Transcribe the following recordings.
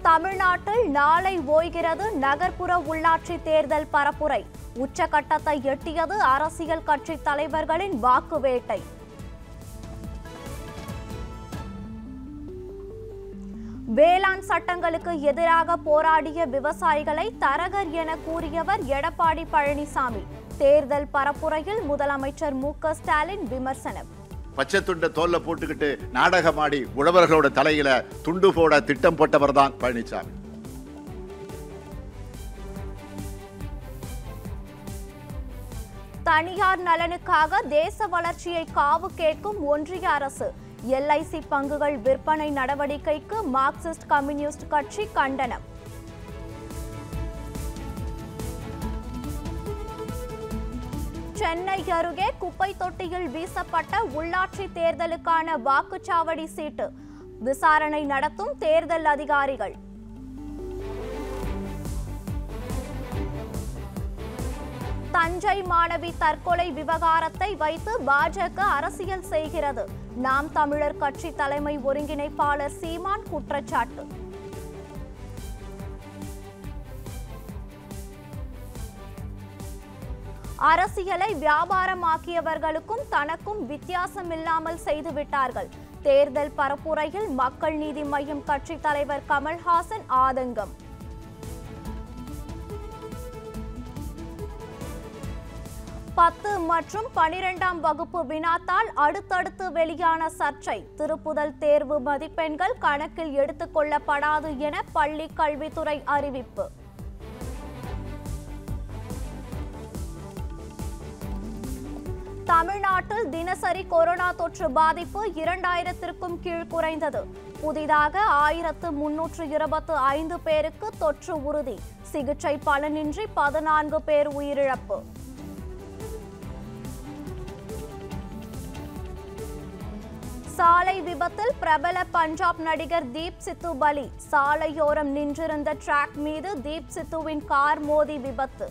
தமிழ்நாட்டில் நாளை ஓய்கிறது நகர்ப்புற உள்ளாட்சி தேர்தல் பரப்புரை உச்சகட்டத்தை எட்டியது அரசியல் கட்சி தலைவர்களின் வாக்கு வேட்டை வேளாண் சட்டங்களுக்கு எதிராக போராடிய விவசாயிகளை தரகர் என கூறியவர் எடப்பாடி பழனிசாமி தேர்தல் பரப்புரையில் முதலமைச்சர் மு க ஸ்டாலின் விமர்சனம் பச்சை துண்டை தோல்ல போட்டுக்கிட்டு நாடகமாடி உழவர்களோட தலையில துண்டு போட திட்டம் போட்டவர் தான் பழனிசாமி தனியார் நலனுக்காக தேச வளர்ச்சியை காவு கேட்கும் ஒன்றிய அரசு எல்ஐசி பங்குகள் விற்பனை நடவடிக்கைக்கு மார்க்சிஸ்ட் கம்யூனிஸ்ட் கட்சி கண்டனம் சென்னை அருகே குப்பை தொட்டியில் வீசப்பட்ட உள்ளாட்சி தேர்தலுக்கான வாக்குச்சாவடி சீட்டு விசாரணை நடத்தும் தேர்தல் அதிகாரிகள் தஞ்சை மாணவி தற்கொலை விவகாரத்தை வைத்து பாஜக அரசியல் செய்கிறது நாம் தமிழர் கட்சி தலைமை ஒருங்கிணைப்பாளர் சீமான் குற்றச்சாட்டு அரசியலை வியாபாரமாக்கியவர்களுக்கும் தனக்கும் வித்தியாசமில்லாமல் செய்துவிட்டார்கள் தேர்தல் பரப்புரையில் மக்கள் நீதி மய்யம் கட்சி தலைவர் கமல்ஹாசன் ஆதங்கம் பத்து மற்றும் பனிரெண்டாம் வகுப்பு வினாத்தால் அடுத்தடுத்து வெளியான சர்ச்சை திருப்புதல் தேர்வு மதிப்பெண்கள் கணக்கில் எடுத்துக் கொள்ளப்படாது என பள்ளி கல்வித்துறை அறிவிப்பு தமிழ்நாட்டில் தினசரி கொரோனா தொற்று பாதிப்பு இரண்டாயிரத்திற்கும் கீழ் குறைந்தது புதிதாக ஆயிரத்து முன்னூற்று இருபத்து ஐந்து பேருக்கு தொற்று உறுதி சிகிச்சை பலனின்றி பதினான்கு பேர் உயிரிழப்பு சாலை விபத்தில் பிரபல பஞ்சாப் நடிகர் தீப் சித்து பலி சாலையோரம் நின்றிருந்த டிராக் மீது தீப் சித்துவின் கார் மோதி விபத்து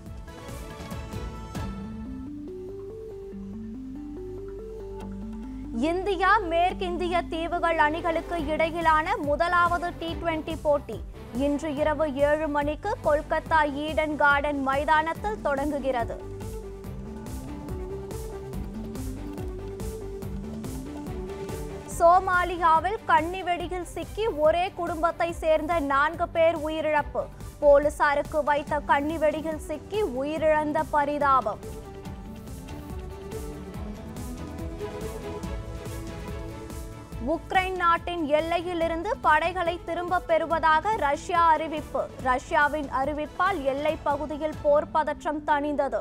இந்தியா மேற்கிந்திய தீவுகள் அணிகளுக்கு இடையிலான முதலாவது டி டுவெண்டி போட்டி இன்று இரவு ஏழு மணிக்கு கொல்கத்தா ஈடன் கார்டன் மைதானத்தில் தொடங்குகிறது சோமாலியாவில் கன்னி வெடியில் சிக்கி ஒரே குடும்பத்தை சேர்ந்த நான்கு பேர் உயிரிழப்பு போலீசாருக்கு வைத்த கன்னி வெடியில் சிக்கி உயிரிழந்த பரிதாபம் உக்ரைன் நாட்டின் எல்லையிலிருந்து படைகளை திரும்பப் பெறுவதாக ரஷ்யா அறிவிப்பு ரஷ்யாவின் அறிவிப்பால் எல்லைப் பகுதியில் போர் பதற்றம் தணிந்தது